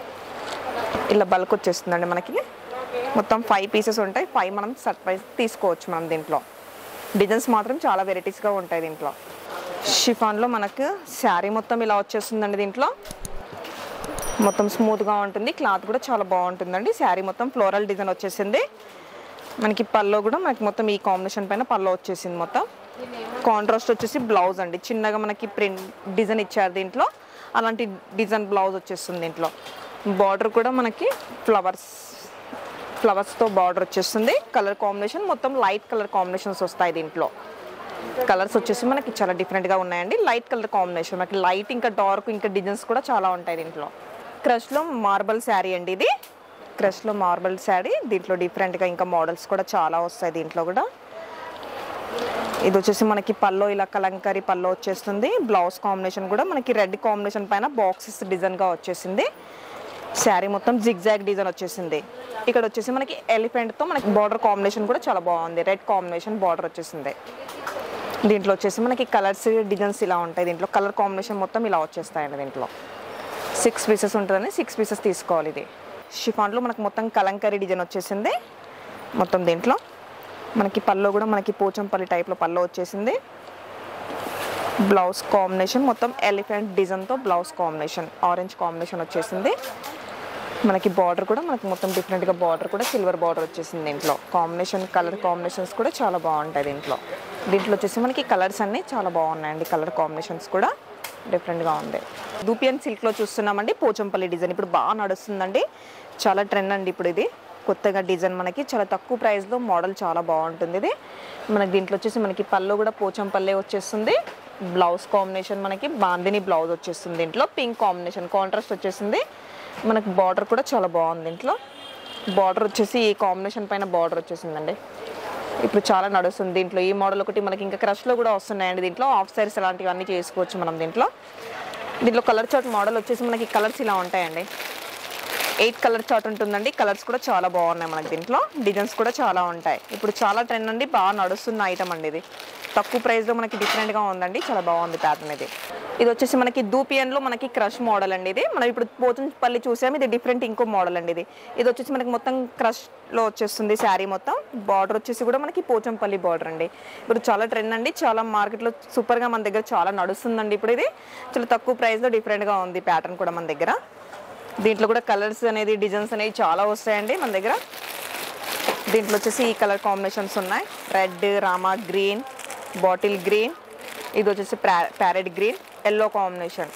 ఇలా బల్క్ వచ్చేస్తుందండి మనకి మొత్తం ఫైవ్ పీసెస్ ఉంటాయి ఫైవ్ మనం సట్ వైజ్ తీసుకోవచ్చు మనం దీంట్లో డిజైన్స్ మాత్రం చాలా వెరైటీస్గా ఉంటాయి దీంట్లో షిఫాన్లో మనకు శారీ మొత్తం ఇలా వచ్చేస్తుందండి దీంట్లో మొత్తం స్మూత్గా ఉంటుంది క్లాత్ కూడా చాలా బాగుంటుందండి శారీ మొత్తం ఫ్లోరల్ డిజైన్ వచ్చేసింది మనకి పల్లో కూడా మనకి మొత్తం ఈ కాంబినేషన్ పైన పల్లో వచ్చేసింది మొత్తం కాంట్రాస్ట్ వచ్చేసి బ్లౌజ్ అండి చిన్నగా మనకి ప్రింట్ డిజైన్ ఇచ్చారు దీంట్లో అలాంటి డిజైన్ బ్లౌజ్ వచ్చేస్తుంది దీంట్లో బార్డర్ కూడా మనకి ఫ్లవర్స్ ఫ్లవర్స్తో బార్డర్ వచ్చేస్తుంది కలర్ కాంబినేషన్ మొత్తం లైట్ కలర్ కాంబినేషన్స్ వస్తాయి దీంట్లో కలర్స్ వచ్చేసి మనకి చాలా డిఫరెంట్గా ఉన్నాయండి లైట్ కలర్ కాంబినేషన్ మనకి లైట్ ఇంకా డార్క్ ఇంకా డిజైన్స్ కూడా చాలా ఉంటాయి దీంట్లో క్రష్లో మార్బల్ శారీ అండి ఇది క్రష్లో మార్బల్ శారీ దీంట్లో డిఫరెంట్గా ఇంకా మోడల్స్ కూడా చాలా వస్తాయి దీంట్లో కూడా ఇది వచ్చేసి మనకి పల్లో ఇలా కలంకారీ పల్లో వచ్చేస్తుంది బ్లౌజ్ కాంబినేషన్ కూడా మనకి రెడ్ కాంబినేషన్ పైన బాక్సెస్ డిజైన్గా వచ్చేసింది శారీ మొత్తం జిగ్జాగ్ డిజైన్ వచ్చేసింది ఇక్కడ వచ్చేసి మనకి ఎలిఫెంట్తో మనకి బార్డర్ కాంబినేషన్ కూడా చాలా బాగుంది రెడ్ కాంబినేషన్ బార్డర్ వచ్చేసింది దీంట్లో వచ్చేసి మనకి కలర్స్ డిజైన్స్ ఇలా ఉంటాయి దీంట్లో కలర్ కాంబినేషన్ మొత్తం ఇలా వచ్చేస్తాయండి దీంట్లో సిక్స్ పీసెస్ ఉంటుందని సిక్స్ పీసెస్ తీసుకోవాలి ఇది షిఫాన్లో మనకు మొత్తం కలంకరీ డిజైన్ వచ్చేసింది మొత్తం దీంట్లో మనకి పల్లో కూడా మనకి పోచంపల్లి టైప్లో పల్లో వచ్చేసింది బ్లౌజ్ కాంబినేషన్ మొత్తం ఎలిఫెంట్ డిజైన్తో బ్లౌజ్ కాంబినేషన్ ఆరెంజ్ కాంబినేషన్ వచ్చేసింది మనకి బార్డర్ కూడా మనకి మొత్తం డిఫరెంట్గా బార్డర్ కూడా సిల్వర్ బార్డర్ వచ్చేసింది దీంట్లో కాంబినేషన్ కలర్ కాంబినేషన్స్ కూడా చాలా బాగుంటాయి దీంట్లో దీంట్లో వచ్చేసి మనకి కలర్స్ అన్నీ చాలా బాగున్నాయండి కలర్ కాంబినేషన్స్ కూడా డిఫరెంట్గా ఉంది దూపియన్ సిల్క్లో చూస్తున్నామండి పోచంపల్లి డిజైన్ ఇప్పుడు బాగా నడుస్తుందండి చాలా ట్రెండ్ అండి ఇప్పుడు ఇది కొత్తగా డిజైన్ మనకి చాలా తక్కువ ప్రైస్లో మోడల్ చాలా బాగుంటుంది ఇది మనకి దీంట్లో వచ్చేసి మనకి పళ్ళు కూడా పోచంపల్లి వచ్చేస్తుంది బ్లౌజ్ కాంబినేషన్ మనకి బాందిని బ్లౌజ్ వచ్చేస్తుంది దీంట్లో పింక్ కాంబినేషన్ కాంట్రాస్ట్ వచ్చేసింది మనకి బార్డర్ కూడా చాలా బాగుంది దీంట్లో బార్డర్ వచ్చేసి ఈ కాంబినేషన్ పైన బార్డర్ వచ్చేసిందండి ఇప్పుడు చాలా నడుస్తుంది దీంట్లో ఈ మోడల్ ఒకటి మనకి ఇంకా క్రష్లో కూడా వస్తున్నాయండి దీంట్లో ఆఫ్ సైడ్స్ అలాంటివన్నీ చేసుకోవచ్చు మనం దీంట్లో దీంట్లో కలర్ చార్ట్ మోడల్ వచ్చేసి మనకి కలర్స్ ఇలా ఉంటాయండి ఎయిట్ కలర్ చార్ట్ ఉంటుందండి కలర్స్ కూడా చాలా బాగున్నాయి మనకి దీంట్లో డిజైన్స్ కూడా చాలా ఉంటాయి ఇప్పుడు చాలా ట్రెండ్ అండి బాగా నడుస్తున్న ఐటమ్ అండి ఇది తక్కువ ప్రైస్లో మనకి డిఫరెంట్గా ఉందండి చాలా బాగుంది ప్యాటర్న్ ఇది ఇది వచ్చేసి మనకి దూపియన్లో మనకి క్రష్ మోడల్ అండి ఇది మనం ఇప్పుడు పోతంపల్లి చూసాము ఇది డిఫరెంట్ ఇంకో మోడల్ అండి ఇది ఇది వచ్చేసి మనకి మొత్తం క్రష్లో వచ్చేస్తుంది శారీ మొత్తం బార్డర్ వచ్చేసి కూడా మనకి పోచంపల్లి బార్డర్ అండి ఇప్పుడు చాలా ట్రెండ్ అండి చాలా మార్కెట్లో సూపర్గా మన దగ్గర చాలా నడుస్తుందండి ఇప్పుడు ఇది చాలా తక్కువ ప్రైస్లో డిఫరెంట్గా ఉంది ప్యాటర్న్ కూడా మన దగ్గర దీంట్లో కూడా కలర్స్ అనేది డిజైన్స్ అనేవి చాలా వస్తాయండి మన దగ్గర దీంట్లో వచ్చేసి ఈ కలర్ కాంబినేషన్స్ ఉన్నాయి red Rama green bottle green ఇది వచ్చేసి ప్యారెట్ గ్రీన్ ఎల్లో కాంబినేషన్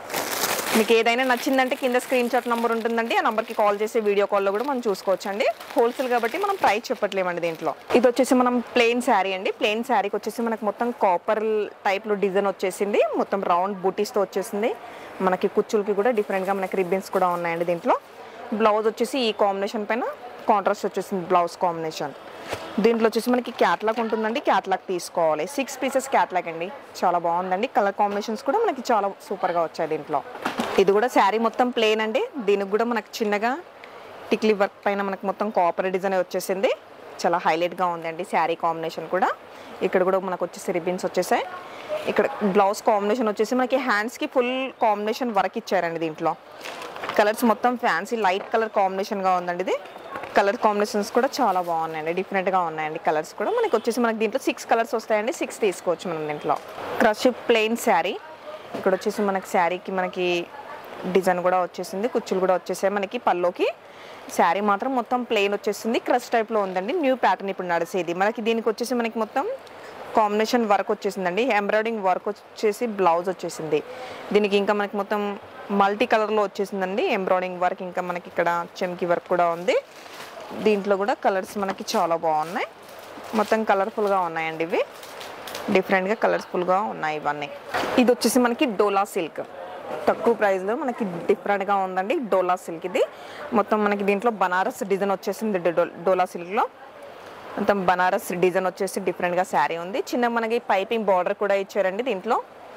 మీకు ఏదైనా నచ్చిందంటే కింద స్క్రీన్ షాట్ నెంబర్ ఉంటుందండి ఆ నెంబర్కి కాల్ చేసి వీడియో కాల్లో కూడా మనం చూసుకోవచ్చండి హోల్సేల్ కాబట్టి మనం ప్రైస్ చెప్పట్లేమండి దీంట్లో ఇది వచ్చేసి మనం ప్లెయిన్ శారీ అండి ప్లెయిన్ శారీకి వచ్చేసి మనకి మొత్తం కాపర్ టైప్లో డిజైన్ వచ్చేసింది మొత్తం రౌండ్ బూటీస్తో వచ్చేసింది మనకి కుచ్చులకి కూడా డిఫరెంట్గా మనకి రిబ్బన్స్ కూడా ఉన్నాయండి దీంట్లో బ్లౌజ్ వచ్చేసి ఈ కాంబినేషన్ పైన కాంట్రాస్ట్ వచ్చేసింది బ్లౌజ్ కాంబినేషన్ దీంట్లో వచ్చేసి మనకి క్యాట్లాగ్ ఉంటుందండి క్యాట్లాగ్ తీసుకోవాలి సిక్స్ పీసెస్ క్యాట్లాగ్ అండి చాలా బాగుందండి కలర్ కాంబినేషన్స్ కూడా మనకి చాలా సూపర్గా వచ్చాయి దీంట్లో ఇది కూడా శారీ మొత్తం ప్లేన్ అండి దీనికి కూడా మనకి చిన్నగా టిక్లీ వర్క్ పైన మనకి మొత్తం కాపర్ డిజైన్ వచ్చేసింది చాలా హైలైట్గా ఉందండి శారీ కాంబినేషన్ కూడా ఇక్కడ కూడా మనకు వచ్చేసి రిబ్బన్స్ వచ్చేసాయి ఇక్కడ బ్లౌజ్ కాంబినేషన్ వచ్చేసి మనకి హ్యాండ్స్కి ఫుల్ కాంబినేషన్ వర్క్ ఇచ్చారండి దీంట్లో కలర్స్ మొత్తం ఫ్యాన్సీ లైట్ కలర్ కాంబినేషన్గా ఉందండి ఇది కలర్ కాంబినేషన్స్ కూడా చాలా బాగున్నాయండి డిఫరెంట్గా ఉన్నాయండి కలర్స్ కూడా మనకి వచ్చేసి మనకి దీంట్లో సిక్స్ కలర్స్ వస్తాయండి సిక్స్ తీసుకోవచ్చు మనం దీంట్లో క్రష్ ప్లెయిన్ శారీ ఇక్కడ వచ్చేసి మనకి శారీకి మనకి డిజైన్ కూడా వచ్చేసింది కుచ్చులు కూడా వచ్చేసాయి మనకి పల్లోకి శారీ మాత్రం మొత్తం ప్లెయిన్ వచ్చేసింది క్రష్ టైప్లో ఉందండి న్యూ ప్యాటర్న్ ఇప్పుడు నడిచేది మనకి దీనికి వచ్చేసి మనకి మొత్తం కాంబినేషన్ వర్క్ వచ్చేసిందండి ఎంబ్రాయిడింగ్ వర్క్ వచ్చేసి బ్లౌజ్ వచ్చేసింది దీనికి ఇంకా మనకి మొత్తం మల్టీ కలర్లో వచ్చేసిందండి ఎంబ్రాయిడింగ్ వర్క్ ఇంకా మనకి ఇక్కడ చెమ్కి వర్క్ కూడా ఉంది దీంట్లో కూడా కలర్స్ మనకి చాలా బాగున్నాయి మొత్తం కలర్ఫుల్గా ఉన్నాయండి ఇవి డిఫరెంట్గా కలర్ఫుల్గా ఉన్నాయి ఇవన్నీ ఇది వచ్చేసి మనకి డోలా సిల్క్ తక్కువ ప్రైస్లో మనకి డిఫరెంట్గా ఉందండి డోలా సిల్క్ ఇది మొత్తం మనకి దీంట్లో బనారస్ డిజైన్ వచ్చేసింది డో- డోలా సిల్క్లో మొత్తం బనారస్ డిజైన్ వచ్చేసి డిఫరెంట్గా శారీ ఉంది చిన్న మనకి పైపింగ్ బార్డర్ కూడా ఇచ్చారండి దీంట్లో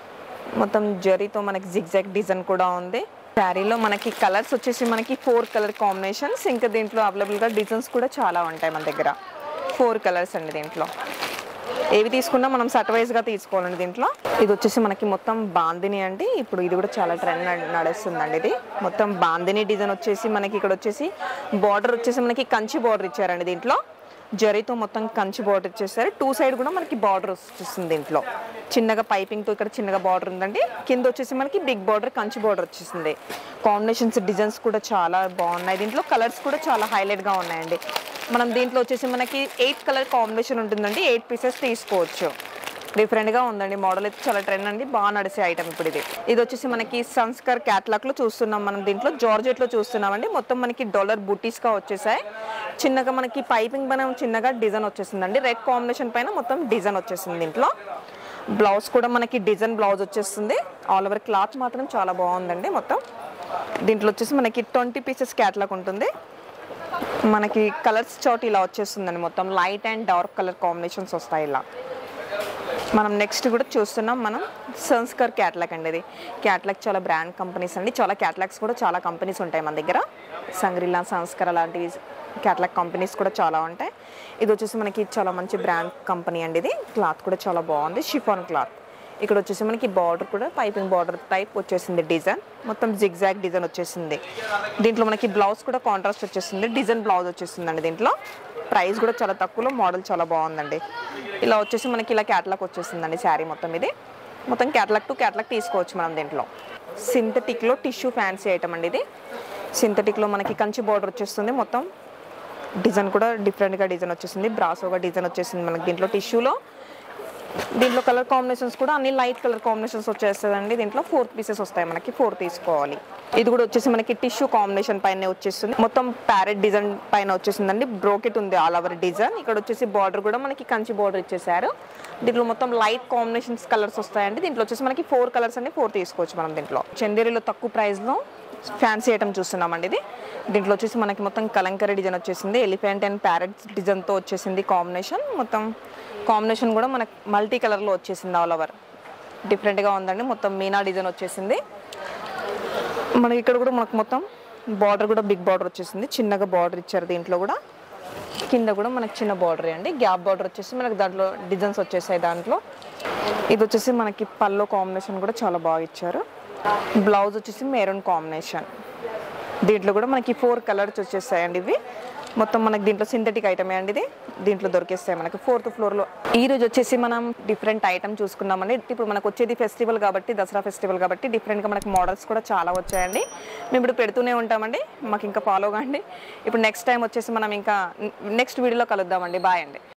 మొత్తం జరీతో మనకి జిగ్జాగ్ డిజైన్ కూడా ఉంది శారీలో మనకి కలర్స్ వచ్చేసి మనకి ఫోర్ కలర్ కాంబినేషన్స్ ఇంకా దీంట్లో అవైలబుల్గా డిజైన్స్ కూడా చాలా ఉంటాయి మన దగ్గర ఫోర్ కలర్స్ అండి దీంట్లో ఏవి తీసుకున్నా మనం సట్ వైజ్గా తీసుకోవాలండి దీంట్లో ఇది వచ్చేసి మనకి మొత్తం బాందిని అండి ఇప్పుడు ఇది కూడా చాలా ట్రెండ్ నడుస్తుందండి ఇది మొత్తం బాందిని డిజైన్ వచ్చేసి మనకి ఇక్కడ వచ్చేసి బార్డర్ వచ్చేసి మనకి కంచి బార్డర్ ఇచ్చారండి దీంట్లో జరీతో మొత్తం కంచి బార్డర్ ఇచ్చేసారు టూ సైడ్ కూడా మనకి బార్డర్ వచ్చేస్తుంది దీంట్లో చిన్నగా పైపింగ్తో ఇక్కడ చిన్నగా బార్డర్ ఉందండి కింద వచ్చేసి మనకి బిగ్ బార్డర్ కంచి బార్డర్ వచ్చేసింది కాంబినేషన్స్ డిజైన్స్ కూడా చాలా బాగున్నాయి దీంట్లో కలర్స్ కూడా చాలా హైలైట్గా ఉన్నాయండి మనం దీంట్లో వచ్చేసి మనకి ఎయిట్ కలర్ కాంబినేషన్ ఉంటుందండి ఎయిట్ పీసెస్ తీసుకోవచ్చు డిఫరెంట్గా ఉందండి మోడల్ అయితే చాలా ట్రెండ్ అండి బాగా నడిచే ఐటమ్ ఇప్పుడు ఇది ఇది వచ్చేసి మనకి సంస్కర్ క్యాట్లాగ్ లో చూస్తున్నాం మనం దీంట్లో జార్జెట్ లో చూస్తున్నామండి మొత్తం మనకి డాలర్ బుటీస్ గా వచ్చేసాయి చిన్నగా మనకి పైపింగ్ పైన చిన్నగా డిజైన్ వచ్చేసిందండి రెడ్ కాంబినేషన్ పైన మొత్తం డిజైన్ వచ్చేసింది దీంట్లో బ్లౌజ్ కూడా మనకి డిజైన్ బ్లౌజ్ వచ్చేస్తుంది ఆల్ ఓవర్ క్లాత్ మాత్రం చాలా బాగుందండి మొత్తం దీంట్లో వచ్చేసి మనకి ట్వంటీ పీసెస్ క్యాట్లాగ్ ఉంటుంది మనకి కలర్స్ చాట్ ఇలా వచ్చేస్తుందండి మొత్తం light and dark colour combinations వస్తాయి ఇలా మనం నెక్స్ట్ కూడా చూస్తున్నాం మనం సంస్కర్ క్యాట్లాగ్ అండి ఇది క్యాట్లాగ్ చాలా బ్రాండ్ కంపెనీస్ అండి చాలా క్యాట్లాగ్స్ కూడా చాలా కంపెనీస్ ఉంటాయి మన దగ్గర సంగ్రిలా సంస్కర్ అలాంటివి క్యాట్లాగ్ కంపెనీస్ కూడా చాలా ఉంటాయి ఇది వచ్చేసి మనకి చాలా మంచి బ్రాండ్ కంపెనీ అండి ఇది క్లాత్ కూడా చాలా బాగుంది షిఫాన్ క్లాత్ ఇక్కడ వచ్చేసి మనకి బార్డర్ కూడా పైపింగ్ బార్డర్ టైప్ వచ్చేసింది డిజైన్ మొత్తం జిగ్జాగ్ డిజైన్ వచ్చేసింది దీంట్లో మనకి బ్లౌజ్ కూడా కాంట్రాస్ట్ వచ్చేసింది డిజైన్ బ్లౌజ్ వచ్చేసిందండి దీంట్లో ప్రైస్ కూడా చాలా తక్కువలో మోడల్ చాలా బాగుందండి ఇలా వచ్చేసి మనకి ఇలా క్యాటలాగ్ వచ్చేసిందండి శారీ మొత్తం ఇది మొత్తం క్యాటలాగ్ టు క్యాటలాగ్ తీసుకోవచ్చు మనం దీంట్లో సింథటిక్లో టిష్యూ ఫ్యాన్సీ ఐటమ్ అండి ఇది సింథటిక్లో మనకి కంచి బార్డర్ వచ్చేస్తుంది మొత్తం డిజైన్ కూడా డిఫరెంట్గా డిజైన్ వచ్చేసింది బ్రాసోగా డిజైన్ వచ్చేసింది మనకి దీంట్లో టిష్యూలో దీంట్లో కలర్ కాంబినేషన్స్ కూడా అన్ని లైట్ కలర్ కాంబినేషన్స్ వచ్చేస్తుందండి దీంట్లో ఫోర్ పీసెస్ వస్తాయి మనకి ఫోర్ తీసుకోవాలి ఇది కూడా వచ్చేసి మనకి టిష్యూ కాంబినేషన్ పైన వచ్చేస్తుంది మొత్తం ప్యారెట్ డిజైన్ పైన వచ్చేసిందండి బ్రోకెట్ ఉంది ఆల్ ఓవర్ డిజైన్ ఇక్కడ వచ్చేసి బార్డర్ కూడా మనకి కంచి బార్డర్ ఇచ్చేసారు దీంట్లో మొత్తం లైట్ కాంబినేషన్స్ కలర్స్ వస్తాయండి దీంట్లో వచ్చేసి మనకి ఫోర్ కలర్స్ అన్ని ఫోర్ తీసుకోవచ్చు మనం దీంట్లో చందేరిలో తక్కువ ప్రైస్లో ఫ్యాన్సీ ఐటమ్ చూస్తున్నామండి ఇది దీంట్లో వచ్చేసి మనకి మొత్తం కలంకరీ డిజైన్ వచ్చేసింది ఎలిఫెంట్ అండ్ ప్యారెట్ డిజైన్తో వచ్చేసింది కాంబినేషన్ మొత్తం కాంబినేషన్ కూడా మనకి మల్టీ కలర్లో వచ్చేసింది ఆల్ ఓవర్ డిఫరెంట్గా ఉందండి మొత్తం మీనా డిజైన్ వచ్చేసింది మనకి ఇక్కడ కూడా మనకు మొత్తం బార్డర్ కూడా బిగ్ బార్డర్ వచ్చేసింది చిన్నగా బార్డర్ ఇచ్చారు దీంట్లో కూడా కింద కూడా మనకి చిన్న బార్డర్ అండి గ్యాప్ బార్డర్ వచ్చేసి మనకి దాంట్లో డిజైన్స్ వచ్చేసాయి దాంట్లో ఇది వచ్చేసి మనకి పల్లో కాంబినేషన్ కూడా చాలా బాగా ఇచ్చారు బ్లౌజ్ వచ్చేసి మెరూన్ కాంబినేషన్ దీంట్లో కూడా మనకి ఫోర్ కలర్స్ వచ్చేసాయండి ఇవి మొత్తం మనకి దీంట్లో సింథటిక్ ఐటమే అండి ఇది దీంట్లో దొరికేస్తాయి మనకి ఫోర్త్ ఫ్లోర్లో ఈ రోజు వచ్చేసి మనం డిఫరెంట్ ఐటమ్ చూసుకున్నామండి ఇప్పుడు మనకు వచ్చేది ఫెస్టివల్ కాబట్టి దసరా ఫెస్టివల్ కాబట్టి డిఫరెంట్గా మనకి మోడల్స్ కూడా చాలా వచ్చాయండి మేము ఇప్పుడు పెడుతూనే ఉంటామండి మాకు ఇంకా ఫాలో కాండి ఇప్పుడు నెక్స్ట్ టైం వచ్చేసి మనం ఇంకా నెక్స్ట్ వీడియోలో కలుద్దామండి బాయ్ అండి